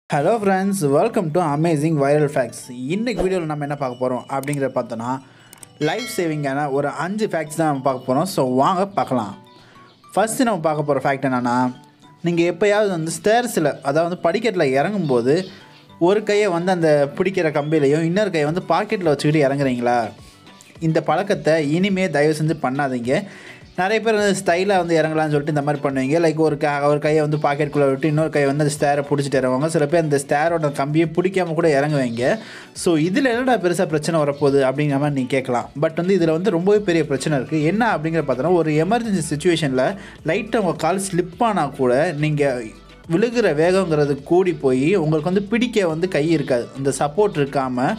hello friends welcome to amazing viral facts இன்னைக்கு வீடியோவில் நம்ம என்ன பார்க்க போகிறோம் அப்படிங்கிறத பார்த்தோன்னா லைஃப் சேவிங்கான ஒரு அஞ்சு ஃபேக்ட்ஸ் தான் நம்ம பார்க்க போகிறோம் ஸோ வாங்க பார்க்கலாம் ஃபஸ்ட்டு நம்ம பார்க்க போகிற ஃபேக்ட் என்னென்னா நீங்கள் எப்போயாவது வந்து ஸ்டேர்ஸில் அதாவது படிக்கட்டில் இறங்கும்போது ஒரு கையை வந்து அந்த பிடிக்கிற கம்பியிலையும் இன்னொரு கையை வந்து பாக்கெட்டில் வச்சுக்கிட்டு இறங்குறீங்களா இந்த பழக்கத்தை இனிமே தயவு செஞ்சு பண்ணாதீங்க நிறைய பேர் வந்து ஸ்டைலாக வந்து இறங்கலாம்னு சொல்லிட்டு இந்த மாதிரி பண்ணுவீங்க லைக் ஒரு க ஒரு கையை வந்து பாக்கெட்டுக்குள்ளே விட்டு இன்னொரு கையை வந்து அந்த ஸ்டேரை பிடிச்சிட்டு இறங்குவாங்க சில பேர் அந்த ஸ்டேரோட கம்பியை பிடிக்காம கூட இறங்குவீங்க ஸோ இதில் என்னடா பெருசாக பிரச்சனை வரப்போகுது அப்படிங்கிற மாதிரி நீங்கள் கேட்கலாம் பட் வந்து இதில் வந்து ரொம்பவே பெரிய பிரச்சனை இருக்குது என்ன அப்படிங்கிற பார்த்தோன்னா ஒரு எமர்ஜென்சி சுச்சுவேஷனில் லைட்டாக உங்கள் கால் ஸ்லிப் ஆனால் கூட நீங்கள் விழுகிற வேகங்கிறது கூடி போய் உங்களுக்கு வந்து பிடிக்க வந்து கை இருக்காது இந்த சப்போர்ட் இருக்காமல்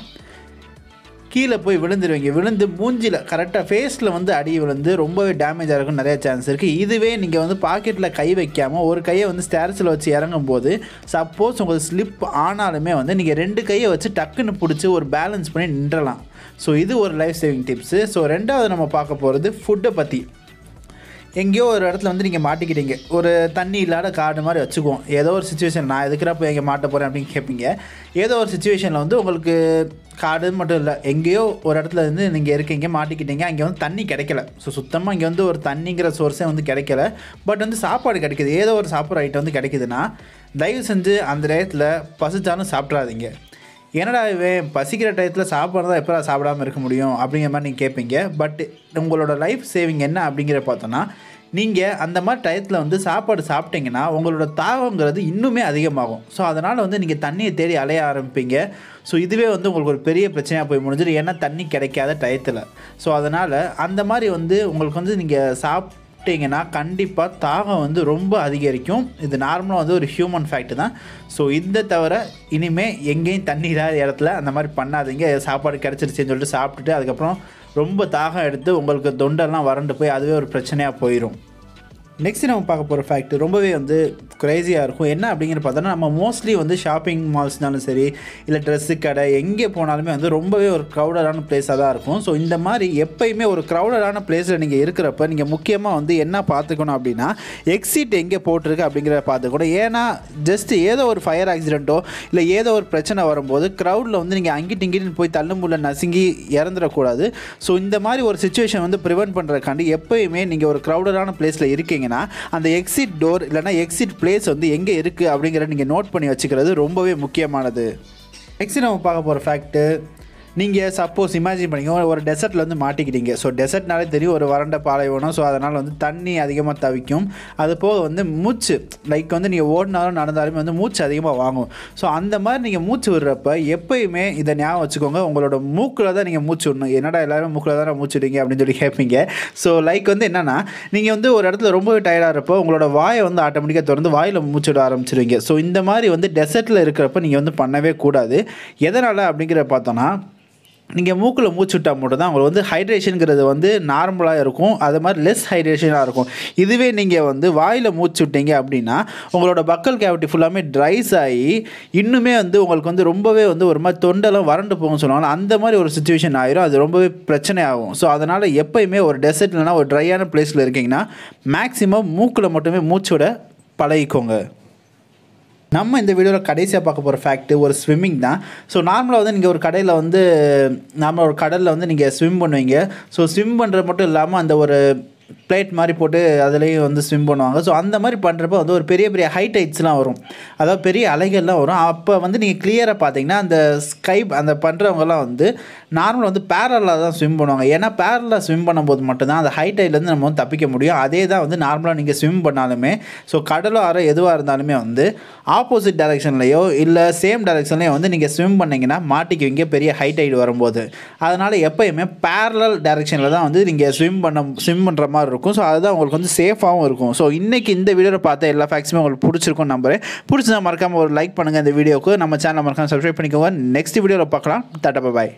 கீழே போய் விழுந்துருவீங்க விழுந்து மூஞ்சில் கரெக்டாக ஃபேஸில் வந்து அடி விழுந்து ரொம்பவே டேமேஜ் ஆகிறதுக்கு நிறைய சான்ஸ் இருக்குது இதுவே நீங்கள் வந்து பாக்கெட்டில் கை வைக்காமல் ஒரு கையை வந்து ஸ்டேர்ஸில் வச்சு இறங்கும் போது சப்போஸ் உங்களுக்கு ஸ்லிப் ஆனாலுமே வந்து நீங்கள் ரெண்டு கையை வச்சு டக்குன்னு பிடிச்சி ஒரு பேலன்ஸ் பண்ணி நின்றலாம் ஸோ இது ஒரு லைஃப் சேவிங் டிப்ஸு ஸோ ரெண்டாவது நம்ம பார்க்க போகிறது ஃபுட்டை பற்றி எங்கேயோ ஒரு இடத்துல வந்து நீங்கள் மாட்டிக்கிட்டீங்க ஒரு தண்ணி இல்லாத காடு மாதிரி வச்சுக்குவோம் ஏதோ ஒரு சுச்சுவேஷன் நான் எதுக்குறப்ப எங்கே மாட்ட போகிறேன் அப்படின்னு கேட்பீங்க ஏதோ ஒரு சுச்சுவேஷனில் வந்து உங்களுக்கு காடு மட்டும் இல்லை எங்கேயோ ஒரு இடத்துல வந்து நீங்கள் இருக்கீங்க மாட்டிக்கிட்டீங்க அங்கே வந்து தண்ணி கிடைக்கல ஸோ சுத்தமாக இங்கே வந்து ஒரு தண்ணிங்கிற சோர்ஸே வந்து கிடைக்கல பட் வந்து சாப்பாடு கிடைக்குது ஏதோ ஒரு சாப்பிட்ற ஐட்டம் வந்து கிடைக்குதுன்னா தயவு செஞ்சு அந்த டயத்தில் பசிச்சாலும் சாப்பிட்றாதீங்க என்னடா இவன் பசிக்கிற டயத்தில் சாப்பாடு தான் எப்போ சாப்பிடாம இருக்க முடியும் அப்படிங்கிற மாதிரி நீங்கள் கேட்பீங்க பட் உங்களோட லைஃப் சேவிங் என்ன அப்படிங்கிற பார்த்தோன்னா நீங்கள் அந்த மாதிரி டயத்தில் வந்து சாப்பாடு சாப்பிட்டீங்கன்னா உங்களோட தாகங்கிறது இன்னுமே அதிகமாகும் ஸோ அதனால் வந்து நீங்கள் தண்ணியை தேடி அலைய ஆரம்பிப்பீங்க ஸோ இதுவே வந்து உங்களுக்கு ஒரு பெரிய பிரச்சனையாக போய் முடிஞ்சிடும் ஏன்னா தண்ணி கிடைக்காத டயத்தில் ஸோ அதனால் அந்த மாதிரி வந்து உங்களுக்கு வந்து நீங்கள் சாப் சாப்பிட்டீங்கன்னா கண்டிப்பாக தாகம் வந்து ரொம்ப அதிகரிக்கும் இது நார்மலாக வந்து ஒரு ஹியூமன் ஃபேக்ட் தான் ஸோ இந்த தவிர இனிமேல் எங்கேயும் தண்ணி இல்லாத இடத்துல அந்த மாதிரி பண்ணாதீங்க சாப்பாடு கிடச்சிருச்சுன்னு சொல்லிட்டு சாப்பிட்டுட்டு அதுக்கப்புறம் ரொம்ப தாகம் எடுத்து உங்களுக்கு தொண்டெல்லாம் வறண்டு போய் அதுவே ஒரு பிரச்சனையாக போயிடும் நெக்ஸ்ட் நம்ம பார்க்க போகிற ஃபேக்ட் ரொம்பவே வந்து க்ரேஸியாக இருக்கும் என்ன அப்படிங்கிற பார்த்தோன்னா நம்ம மோஸ்ட்லி வந்து ஷாப்பிங் மால்ஸ்னாலும் சரி இல்லை ட்ரெஸ்ஸு கடை எங்கே போனாலுமே வந்து ரொம்பவே ஒரு க்ரௌடடான பிளேஸாக தான் இருக்கும் ஸோ இந்த மாதிரி எப்பயுமே ஒரு க்ரௌடடான பிளேஸில் நீங்கள் இருக்கிறப்ப நீங்கள் முக்கியமாக வந்து என்ன பார்த்துக்கணும் அப்படின்னா எக்ஸிட் எங்கே போட்டிருக்கு அப்படிங்கிறத பார்த்துக்கணும் ஏன்னா ஜஸ்ட் ஏதோ ஒரு ஃபயர் ஆக்சிடென்ட்டோ இல்லை ஏதோ ஒரு பிரச்சனை வரும்போது க்ரௌடில் வந்து நீங்கள் அங்கிட்டு இங்கிட்டு போய் தள்ளுமுள்ள நசுங்கி இறந்துடக்கூடாது ஸோ இந்த மாதிரி ஒரு சுச்சுவேஷன் வந்து ப்ரிவெண்ட் பண்ணுறதுக்காண்டி எப்பயுமே நீங்கள் ஒரு க்ரௌடடான பிளேஸில் இருக்கீங்கன்னா அந்த எக்ஸிட் டோர் இல்லைனா எக்ஸிட் பிளேஸ் வந்து எங்கே இருக்குது அப்படிங்கிறத நீங்கள் நோட் பண்ணி வச்சுக்கிறது ரொம்பவே முக்கியமானது நெக்ஸ்ட் நம்ம பார்க்க போகிற ஃபேக்ட்டு நீங்கள் சப்போஸ் இமேஜின் பண்ணிக்கோங்க ஒரு டெசர்ட்டில் வந்து மாட்டிக்கிட்டீங்க ஸோ டெசர்ட்னாலே தெரியும் ஒரு வறண்ட பாலைவனம் ஸோ அதனால் வந்து தண்ணி அதிகமாக தவிக்கும் அது போக வந்து மூச்சு லைக் வந்து நீங்கள் ஓடினாலும் நடந்தாலுமே வந்து மூச்சு அதிகமாக வாங்கும் ஸோ அந்த மாதிரி நீங்கள் மூச்சு விடுறப்ப எப்பயுமே இதை ஞாபகம் வச்சுக்கோங்க உங்களோட மூக்கில் தான் நீங்கள் மூச்சு விடணும் என்னடா எல்லாரும் மூக்கில் தான் மூச்சு விடுங்க அப்படின்னு சொல்லி கேட்பீங்க ஸோ லைக் வந்து என்னென்னா நீங்கள் வந்து ஒரு இடத்துல ரொம்பவே டயர்டாக இருப்போ உங்களோட வாயை வந்து ஆட்டோமேட்டிக்காக திறந்து வாயில் மூச்சு விட ஆரம்பிச்சிருவீங்க ஸோ இந்த மாதிரி வந்து டெசர்ட்டில் இருக்கிறப்ப நீங்கள் வந்து பண்ணவே கூடாது எதனால் அப்படிங்கிற பார்த்தோன்னா நீங்கள் மூக்கில் மூச்சு விட்டால் மட்டும் தான் உங்களுக்கு வந்து ஹைட்ரேஷனுங்கிறது வந்து நார்மலாக இருக்கும் அது மாதிரி லெஸ் ஹைட்ரேஷனாக இருக்கும் இதுவே நீங்கள் வந்து வாயில் மூச்சு விட்டீங்க அப்படின்னா உங்களோட பக்கல் கேவிட்டி ஃபுல்லாமே ட்ரைஸ் ஆகி இன்னுமே வந்து உங்களுக்கு வந்து ரொம்பவே வந்து ஒரு மாதிரி தொண்டெல்லாம் வறண்டு போகும்னு சொல்லுவாங்க அந்த மாதிரி ஒரு சுச்சுவேஷன் ஆயிரும் அது ரொம்பவே பிரச்சனை ஆகும் ஸோ அதனால் எப்போயுமே ஒரு டெசர்ட் இல்லைனா ஒரு ட்ரையான பிளேஸில் இருக்கீங்கன்னா மேக்ஸிமம் மூக்கில் மட்டுமே மூச்சு விட பழகிக்கோங்க நம்ம இந்த வீடியோவில் கடைசியாக பார்க்க போகிற ஃபேக்ட் ஒரு ஸ்விம்மிங் தான் ஸோ நார்மலாக வந்து நீங்கள் ஒரு கடையில் வந்து நார்மலாக ஒரு கடலில் வந்து நீங்கள் ஸ்விம் பண்ணுவீங்க ஸோ ஸ்விம் பண்ணுறது மட்டும் இல்லாமல் அந்த ஒரு பிளேட் மாதிரி போட்டு அதுலேயும் வந்து ஸ்விம் பண்ணுவாங்க ஸோ அந்த மாதிரி பண்ணுறப்ப வந்து ஒரு பெரிய பெரிய ஹைட் ஹைட்ஸ்லாம் வரும் அதாவது பெரிய அலைகள்லாம் வரும் அப்போ வந்து நீங்கள் கிளியராக பார்த்தீங்கன்னா அந்த ஸ்கை அந்த பண்ணுறவங்கலாம் வந்து நார்மலாக வந்து பேரலாக தான் ஸ்விம் பண்ணுவாங்க ஏன்னா பேரலாக ஸ்விம் பண்ணும்போது மட்டும்தான் அந்த ஹைட் ஹைட்லேருந்து நம்ம வந்து தப்பிக்க முடியும் அதே தான் வந்து நார்மலாக நீங்கள் ஸ்விம் பண்ணாலுமே ஸோ கடலோ ஆறோ எதுவாக இருந்தாலுமே வந்து ஆப்போசிட் டைரெக்ஷன்லையோ இல்லை சேம் டைரெக்ஷன்லையோ வந்து நீங்கள் ஸ்விம் பண்ணிங்கன்னா மாட்டிக்குவீங்க பெரிய ஹைட் ஹைட் வரும்போது அதனால் எப்போயுமே பேரலல் டைரெக்ஷனில் தான் வந்து நீங்கள் ஸ்விம் பண்ண ஸ்விம் பண்ணுற மாதிரி இருக்கும் ஸோ அதுதான் உங்களுக்கு வந்து சேஃபாகவும் இருக்கும் ஸோ இன்றைக்கி இந்த வீடியோவில் பார்த்த எல்லா ஃபேக்ஸுமே உங்களுக்கு பிடிச்சிருக்கும் நம்புறேன் பிடிச்சதா மறக்காமல் ஒரு லைக் பண்ணுங்கள் இந்த வீடியோக்கு நம்ம சேனலை மறக்காமல் சப்ஸ்கிரைப் பண்ணிக்கோங்க நெக்ஸ்ட் வீடியோவில் பார்க்கலாம் டாட்டா bye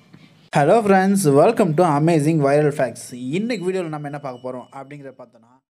hello friends welcome to amazing viral facts இன்னைக்கு வீடியோவில் நம்ம என்ன பார்க்க போகிறோம் அப்படிங்கிறத பார்த்தோன்னா